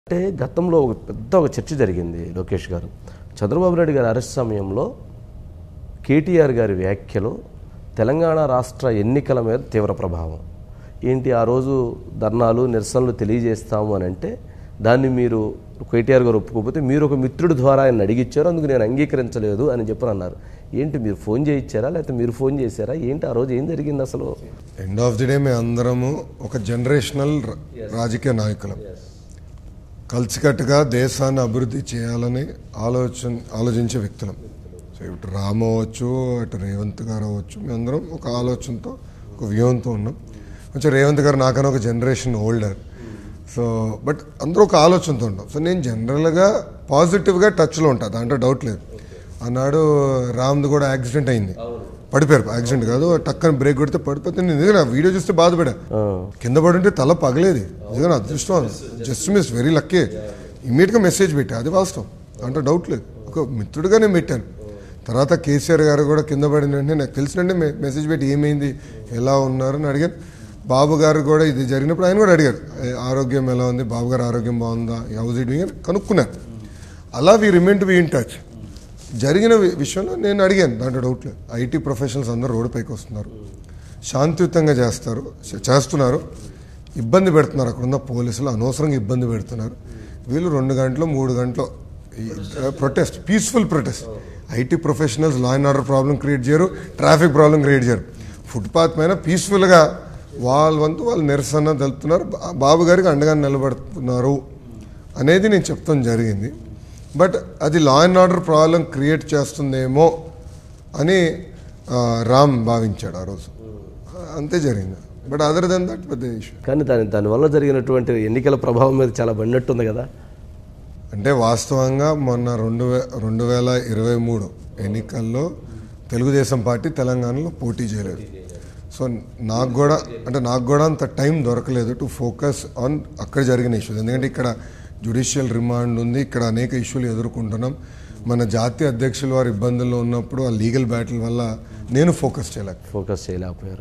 అంటే గతంలో ఒక పెద్ద ఒక చర్చ జరిగింది లోకేష్ గారు చంద్రబాబు నాయుడు గారి అరెస్ట్ సమయంలో కేటీఆర్ గారి వ్యాఖ్యలు తెలంగాణ రాష్ట్ర ఎన్నికల మీద తీవ్ర ప్రభావం ఏంటి ఆ రోజు ధర్నాలు నిరసనలు తెలియజేస్తాము అని అంటే దాన్ని మీరు కేటీఆర్ గారు ఒప్పుకోకపోతే మీరు ఒక మిత్రుడి ద్వారా ఆయన అడిగిచ్చారు అందుకు నేను అంగీకరించలేదు అని చెప్పని అన్నారు ఏంటి మీరు ఫోన్ చేయించారా లేకపోతే మీరు ఫోన్ చేశారా ఏంటి ఆ రోజు ఏం జరిగింది అసలు ఎండ్ ఆఫ్ ది డే మేము అందరము ఒక జనరేషనల్ ర- రాజకీయ నాయకులం కలిసికట్టుగా దేశాన్ని అభివృద్ధి చేయాలని ఆలోచన ఆలోచించే వ్యక్తులం సో ఇటు రామ్ అవ్వచ్చు అటు రేవంత్ గారు అవ్వచ్చు మేమందరం ఒక ఆలోచనతో ఒక వ్యూహంతో ఉన్నాం కొంచెం రేవంత్ గారు నాకన్నా ఒక జనరేషన్ ఓల్డర్ సో బట్ అందరూ ఒక ఆలోచనతో ఉంటాం సో నేను జనరల్గా పాజిటివ్గా టచ్లో ఉంటా దాంట్లో డౌట్ లేదు ఆనాడు రామ్ది కూడా యాక్సిడెంట్ అయింది పడిపోయారు యాక్సిడెంట్ కాదు టక్కని బ్రేక్ కొడితే పడిపోతే నేను నిజంగా వీడియో చూస్తే బాధపడా కింద పడుంటే తల పగలేది నిజంగా అదృష్టం జస్ట్ మిస్ వెరీ లక్కీ ఇమీడియట్గా మెసేజ్ పెట్టా అది వాస్తవం దాంట్లో డౌట్ లేదు ఒక మిత్రుడిగా నేను పెట్టాను తర్వాత కేసీఆర్ గారు కూడా కింద పడిన వెంటనే నాకు తెలిసినట్టే మె- మెసేజ్ పెట్టి ఏమైంది ఎలా ఉన్నారు అని అడిగాను బాబు గారు కూడా ఇది జరిగినప్పుడు ఆయన కూడా అడిగారు "ఏ, ఆరోగ్యం ఎలా ఉంది బాబు గారు ఆరోగ్యం బాగుందా హౌస్ ఇట్ అని కనుక్కున్నారు అలా we remain to be in touch జరిగిన వి- విషయంలో నేను అడిగాను దాంట్లో డౌట్ లేదు ఐటీ ప్రొఫెషనల్స్ అందరూ రోడ్డు పైకి వస్తున్నారు శాంతియుతంగా చేస్తారు చే- చేస్తున్నారు ఇబ్బంది పెడుతున్నారు అక్కడ ఉన్న పోలీసులు అనవసరంగా ఇబ్బంది పెడుతున్నారు వీళ్ళు రెండు గంటలు మూడు గంటలు protest peaceful protest IT professionals law and order problem create చేయరు ట్రాఫిక్ ప్రాబ్లం క్రియేట్ చేయరు ఫుట్పాత్ పైన పీస్ఫుల్గా వాళ్ళ వంతు వాళ్ళు నిరసన తెలుపుతున్నారు బా- బాబు గారికి అండగా నిలబడుతున్నారు అనేది నేను చెప్తాం జరిగింది బట్ అది law and order problem create చేస్తుందేమో అని ఆ, రామ్ భావించాడు ఆ రోజు అంతే జరిగింది బట్ అదర్ దెన్ దట్ పెద్ద ఇష్యూ కానీ దాని దానివల్ల జరిగినటువంటి ఎన్నికల ప్రభావం మీద చాలా పడినట్టుంది కదా అంటే వాస్తవంగా మొన్న రెండు వే రెండు వేల ఇరవై మూడు ఎన్నికల్లో తెలుగుదేశం పార్టీ తెలంగాణలో పోటీ చేయలేదు సో నాకు కూడా అంటే నాకు కూడా అంత టైం దొరకలేదు టు ఫోకస్ ఆన్ అక్కడ జరిగిన ఇష్యూస్ ఎందుకంటే ఇక్కడ జ్యుడిషియల్ రిమాండ్ ఉంది ఇక్కడ అనేక ఇష్యూలు ఎదుర్కొంటున్నాం మన జాతీయ అధ్యక్షులు వారి ఇబ్బందుల్లో ఉన్నప్పుడు ఆ లీగల్ బ్యాటిల్ వల్ల నేను ఫోకస్ చేయలేక ఫోకస్ చేయలేకపోయారు